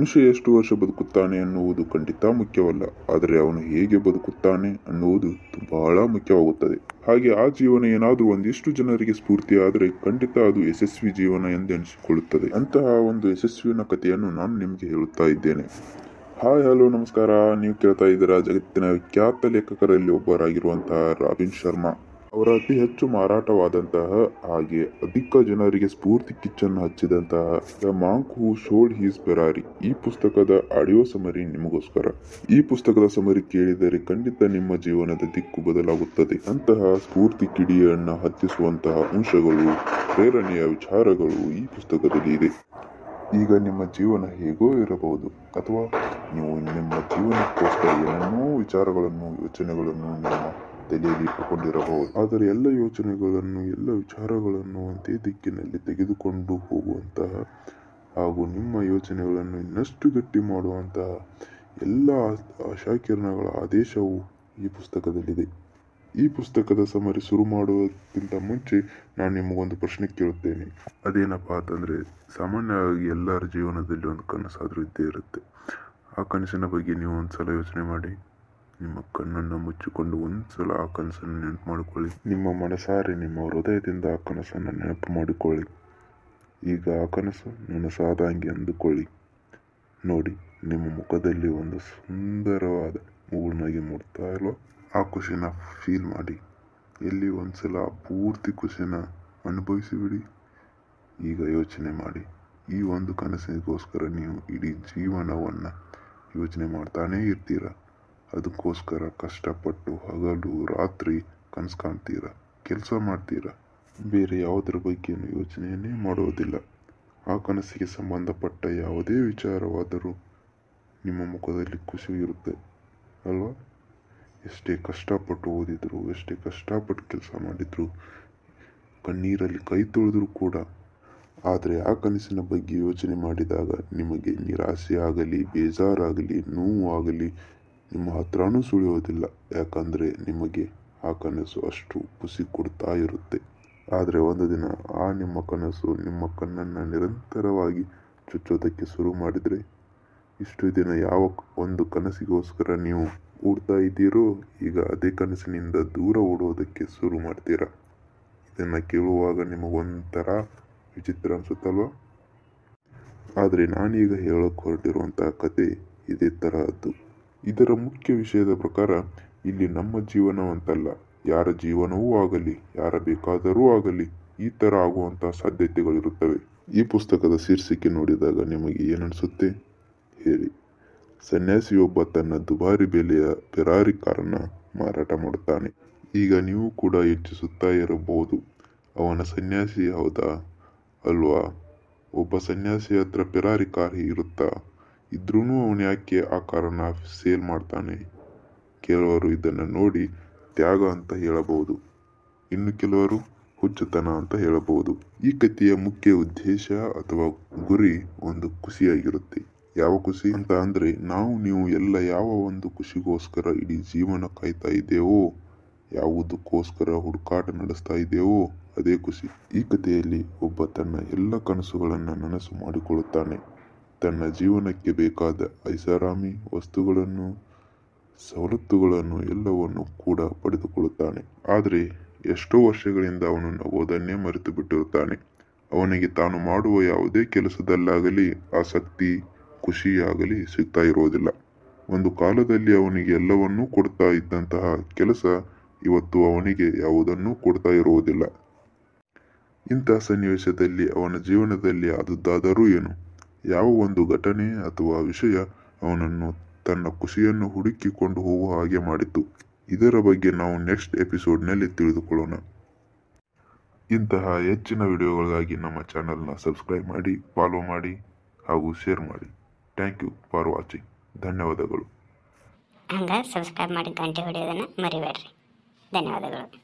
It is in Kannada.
ಮನುಷ್ಯ ಎಷ್ಟು ವರ್ಷ ಬದುಕುತ್ತಾನೆ ಅನ್ನುವುದು ಖಂಡಿತ ಮುಖ್ಯವಲ್ಲ ಆದರೆ ಅವನು ಹೇಗೆ ಬದುಕುತ್ತಾನೆ ಅನ್ನುವುದು ಬಹಳ ಮುಖ್ಯವಾಗುತ್ತದೆ ಹಾಗೆ ಆ ಜೀವನ ಏನಾದರೂ ಒಂದಿಷ್ಟು ಜನರಿಗೆ ಸ್ಫೂರ್ತಿಯಾದರೆ ಖಂಡಿತ ಅದು ಯಶಸ್ವಿ ಜೀವನ ಎಂದೆನಿಸಿಕೊಳ್ಳುತ್ತದೆ ಅಂತಹ ಒಂದು ಯಶಸ್ವಿನ ಕಥೆಯನ್ನು ನಾನು ನಿಮಗೆ ಹೇಳುತ್ತಾ ಇದ್ದೇನೆ ಹಾಯ್ ಹಲೋ ನಮಸ್ಕಾರ ನೀವು ಕೇಳ್ತಾ ಇದ್ದೀರಾ ಜಗತ್ತಿನ ಖ್ಯಾತ ಲೇಖಕರಲ್ಲಿ ಒಬ್ಬರಾಗಿರುವಂತಹ ರಾಬಿನ್ ಶರ್ಮಾ ಅವರ ಅತಿ ಹೆಚ್ಚು ಮಾರಾಟವಾದಂತಹ ಹಾಗೆ ಅಧಿಕ ಜನರಿಗೆ ಸ್ಫೂರ್ತಿ ಕಿಚ್ಚನ್ನು ಹಚ್ಚಿದಂತಹ the monk who sold his Ferrari ಈ ಪುಸ್ತಕದ ಆಡಿಯೋ ಸಮರಿ ನಿಮಗೋಸ್ಕರ ಈ ಪುಸ್ತಕದ ಸಮರಿ ಕೇಳಿದರೆ ಖಂಡಿತ ನಿಮ್ಮ ಜೀವನದ ದಿಕ್ಕು ಬದಲಾಗುತ್ತದೆ ಅಂತಹ ಸ್ಫೂರ್ತಿ ಕಿಡಿಯನ್ನ ಹತ್ತಿಸುವಂತಹ ಅಂಶಗಳು ಪ್ರೇರಣೆಯ ವಿಚಾರಗಳು ಈ ಪುಸ್ತಕದಲ್ಲಿ ಇದೆ ಈಗ ನಿಮ್ಮ ಜೀವನ ಹೇಗೋ ಇರಬಹುದು ಅಥವಾ ನೀವು ನಿಮ್ಮ ಜೀವನಕ್ಕೋಸ್ಕರ ಏನನ್ನೋ ವಿಚಾರಗಳನ್ನು ಯೋಚನೆಗಳನ್ನು ನಿಮ್ಮ ತಲೆಯಲ್ಲಿ ಇಟ್ಟುಕೊಂಡಿರಬಹುದು ಆದರೆ ಎಲ್ಲ ಯೋಚನೆಗಳನ್ನು ಎಲ್ಲ ವಿಚಾರಗಳನ್ನು ಒಂದೇ ದಿಕ್ಕಿನಲ್ಲಿ ತೆಗೆದುಕೊಂಡು ಹೋಗುವಂತಹ ಹಾಗೂ ನಿಮ್ಮ ಯೋಚನೆಗಳನ್ನು ಇನ್ನಷ್ಟು ಗಟ್ಟಿ ಮಾಡುವಂತಹ ಎಲ್ಲ ಆಶಾಕಿರಣಗಳ ಆದೇಶವು ಈ ಪುಸ್ತಕದಲ್ಲಿದೆ ಈ ಪುಸ್ತಕದ ಸಮರಿ ಶುರು ಮಾಡುವುದಕ್ಕಿಂತ ಮುಂಚೆ ನಾನು ನಿಮಗೊಂದು ಪ್ರಶ್ನೆ ಕೇಳುತ್ತೇನೆ ಅದೇನಪ್ಪ ಅಂತಂದರೆ ಸಾಮಾನ್ಯವಾಗಿ ಎಲ್ಲರ ಜೀವನದಲ್ಲಿ ಒಂದು ಕನಸಾದರೂ ಇದ್ದೇ ಇರುತ್ತೆ ಆ ಕನಸಿನ ಬಗ್ಗೆ ನೀವು ಒಂದ್ಸಲ ಯೋಚನೆ ಮಾಡಿ ನಿಮ್ಮ ಕಣ್ಣನ್ನು ಮುಚ್ಚಿಕೊಂಡು ಒಂದ್ಸಲ ಆ ಕನಸನ್ನು ನೆನಪು ಮಾಡಿಕೊಳ್ಳಿ ನಿಮ್ಮ ಮನಸಾರೆ ನಿಮ್ಮ ಹೃದಯದಿಂದ ಆ ಕನಸನ್ನು ನೆನಪು ಮಾಡಿಕೊಳ್ಳಿ ಈಗ ಆ ಕನಸು ನನಸಾದಂಗೆ ಅಂದುಕೊಳ್ಳಿ ನೋಡಿ ನಿಮ್ಮ ಮುಖದಲ್ಲಿ ಒಂದು ಸುಂದರವಾದ ಮೂಗುನಗೆ ಮೂಡ್ತಾ ಇಲ್ವಾ ಆ ಖುಷಿನ ಫೀಲ್ ಮಾಡಿ ಎಲ್ಲಿ ಒಂದ್ಸಲ ಆ ಪೂರ್ತಿ ಖುಷಿನ ಅನುಭವಿಸಿಬಿಡಿ ಈಗ ಯೋಚನೆ ಮಾಡಿ ಈ ಒಂದು ಕನಸಿಗೋಸ್ಕರ ನೀವು ಇಡೀ ಜೀವನವನ್ನು ಯೋಚನೆ ಮಾಡ್ತಾನೇ ಇರ್ತೀರ ಅದಕ್ಕೋಸ್ಕರ ಕಷ್ಟಪಟ್ಟು ಹಗಲು ರಾತ್ರಿ ಕನಸು ಕಾಣ್ತೀರ ಕೆಲಸ ಮಾಡ್ತೀರ ಬೇರೆ ಯಾವುದರ ಬಗ್ಗೆನೂ ಯೋಚನೆಯನ್ನೇ ಮಾಡೋದಿಲ್ಲ ಆ ಕನಸಿಗೆ ಸಂಬಂಧಪಟ್ಟ ಯಾವುದೇ ವಿಚಾರವಾದರೂ ನಿಮ್ಮ ಮುಖದಲ್ಲಿ ಖುಷಿ ಇರುತ್ತೆ ಅಲ್ವಾ ಎಷ್ಟೇ ಕಷ್ಟಪಟ್ಟು ಓದಿದ್ರು ಎಷ್ಟೇ ಕಷ್ಟಪಟ್ಟು ಕೆಲಸ ಮಾಡಿದ್ರು ಕಣ್ಣೀರಲ್ಲಿ ಕೈ ತೊಳೆದರೂ ಕೂಡ ಆದರೆ ಆ ಕನಸಿನ ಬಗ್ಗೆ ಯೋಚನೆ ಮಾಡಿದಾಗ ನಿಮಗೆ ನಿರಾಸೆ ಆಗಲಿ ಬೇಜಾರಾಗಲಿ ನೋವು ಆಗಲಿ ನಿಮ್ಮ ಹತ್ರನೂ ಸುಳಿಯೋದಿಲ್ಲ ಯಾಕಂದರೆ ನಿಮಗೆ ಆ ಕನಸು ಅಷ್ಟು ಖುಷಿ ಕೊಡ್ತಾ ಇರುತ್ತೆ ಆದರೆ ಒಂದು ದಿನ ಆ ನಿಮ್ಮ ಕನಸು ನಿಮ್ಮ ಕಣ್ಣನ್ನು ನಿರಂತರವಾಗಿ ಚುಚ್ಚೋದಕ್ಕೆ ಶುರು ಮಾಡಿದರೆ ಇಷ್ಟು ದಿನ ಯಾವ ಒಂದು ಕನಸಿಗೋಸ್ಕರ ನೀವು ಓಡ್ತಾ ಇದ್ದೀರೋ ಈಗ ಅದೇ ಕನಸಿನಿಂದ ದೂರ ಓಡೋದಕ್ಕೆ ಶುರು ಮಾಡ್ತೀರಾ ಇದನ್ನು ಕೇಳುವಾಗ ನಿಮಗೊಂಥರ ವಿಚಿತ್ರ ಅನಿಸುತ್ತಲ್ವಾ ಆದರೆ ನಾನೀಗ ಹೇಳಕ್ಕೆ ಹೊರಟಿರುವಂತಹ ಕತೆ ಇದೇ ತರಹದ್ದು ಇದರ ಮುಖ್ಯ ವಿಷಯದ ಪ್ರಕಾರ ಇಲ್ಲಿ ನಮ್ಮ ಜೀವನವಂತಲ್ಲ ಯಾರ ಜೀವನವೂ ಆಗಲಿ ಯಾರ ಬೇಕಾದರೂ ಆಗಲಿ ಈ ಥರ ಆಗುವಂತಹ ಸಾಧ್ಯತೆಗಳಿರುತ್ತವೆ ಈ ಪುಸ್ತಕದ ಶೀರ್ಷಿಕೆ ನೋಡಿದಾಗ ನಿಮಗೆ ಏನನ್ಸುತ್ತೆ ಹೇಳಿ ಸನ್ಯಾಸಿಯೊಬ್ಬ ತನ್ನ ದುಬಾರಿ ಬೆಲೆಯ ಫೆರಾರಿ ಕಾರನ್ನು ಮಾರಾಟ ಮಾಡುತ್ತಾನೆ ಈಗ ನೀವು ಕೂಡ ಯೋಚಿಸುತ್ತಾ ಇರಬಹುದು ಅವನ ಸನ್ಯಾಸಿ ಹೌದಾ ಅಲ್ವಾ ಒಬ್ಬ ಸನ್ಯಾಸಿ ಹತ್ರ ಫೆರಾರಿ ಕಾರ್ ಇರುತ್ತಾ ಇದ್ರೂ ಅವನು ಯಾಕೆ ಆ ಕಾರನ್ನು ಸೇಲ್ ಮಾಡ್ತಾನೆ ಕೆಲವರು ಇದನ್ನು ನೋಡಿ ತ್ಯಾಗ ಅಂತ ಹೇಳಬಹುದು ಇನ್ನು ಕೆಲವರು ಹುಚ್ಚುತನ ಅಂತ ಹೇಳಬಹುದು ಈ ಕಥೆಯ ಮುಖ್ಯ ಉದ್ದೇಶ ಅಥವಾ ಗುರಿ ಒಂದು ಖುಷಿಯಾಗಿರುತ್ತೆ ಯಾವ ಖುಷಿ ಅಂತ ಅಂದ್ರೆ ನಾವು ನೀವು ಎಲ್ಲ ಯಾವ ಒಂದು ಖುಷಿಗೋಸ್ಕರ ಇಡೀ ಜೀವನ ಕಾಯ್ತಾ ಇದ್ದೇವೋ ಯಾವುದಕ್ಕೋಸ್ಕರ ಹುಡುಕಾಟ ನಡೆಸ್ತಾ ಇದ್ದೇವೋ ಅದೇ ಖುಷಿ ಈ ಕಥೆಯಲ್ಲಿ ಒಬ್ಬ ತನ್ನ ಎಲ್ಲ ಕನಸುಗಳನ್ನು ನನಸು ಮಾಡಿಕೊಳ್ಳುತ್ತಾನೆ ತನ್ನ ಜೀವನಕ್ಕೆ ಬೇಕಾದ ಐಷಾರಾಮಿ ವಸ್ತುಗಳನ್ನು ಸವಲತ್ತುಗಳನ್ನು ಎಲ್ಲವನ್ನು ಕೂಡ ಪಡೆದುಕೊಳ್ಳುತ್ತಾನೆ ಆದರೆ ಎಷ್ಟೋ ವರ್ಷಗಳಿಂದ ಅವನು ನಗೋದನ್ನೇ ಮರೆತು ಬಿಟ್ಟಿರುತ್ತಾನೆ ಅವನಿಗೆ ತಾನು ಮಾಡುವ ಯಾವುದೇ ಕೆಲಸದಲ್ಲಾಗಲಿ ಆಸಕ್ತಿ ಖುಷಿಯಾಗಲಿ ಸಿಗ್ತಾ ಇರೋದಿಲ್ಲ ಒಂದು ಕಾಲದಲ್ಲಿ ಅವನಿಗೆ ಎಲ್ಲವನ್ನೂ ಕೊಡ್ತಾ ಇದ್ದಂತಹ ಕೆಲಸ ಇವತ್ತು ಅವನಿಗೆ ಯಾವುದನ್ನೂ ಕೊಡ್ತಾ ಇರುವುದಿಲ್ಲ ಇಂತಹ ಸನ್ನಿವೇಶದಲ್ಲಿ ಅವನ ಜೀವನದಲ್ಲಿ ಆದದ್ದಾದರೂ ಏನು ಯಾವ ಒಂದು ಘಟನೆ ಅಥವಾ ವಿಷಯ ಅವನನ್ನು ತನ್ನ ಖುಷಿಯನ್ನು ಹುಡುಕಿಕೊಂಡು ಹೋಗುವ ಹಾಗೆ ಮಾಡಿತು ಇದರ ಬಗ್ಗೆ ನಾವು ನೆಕ್ಸ್ಟ್ ಎಪಿಸೋಡ್ನಲ್ಲಿ ತಿಳಿದುಕೊಳ್ಳೋಣ ಇಂತಹ ಹೆಚ್ಚಿನ ವಿಡಿಯೋಗಳಿಗಾಗಿ ನಮ್ಮ ಚಾನಲ್ನ ಸಬ್ಸ್ಕ್ರೈಬ್ ಮಾಡಿ ಫಾಲೋ ಮಾಡಿ ಹಾಗೂ ಶೇರ್ ಮಾಡಿ ಥ್ಯಾಂಕ್ ಯು ಫಾರ್ ವಾಚಿಂಗ್ ಧನ್ಯವಾದಗಳು ಹಂಗೆ ಸಬ್ಸ್ಕ್ರೈಬ್ ಮಾಡಿ ಗಂಟೆ ಹೊಡೆಯೋದನ್ನು ಮರಿಬೇಡ್ರಿ ಧನ್ಯವಾದಗಳು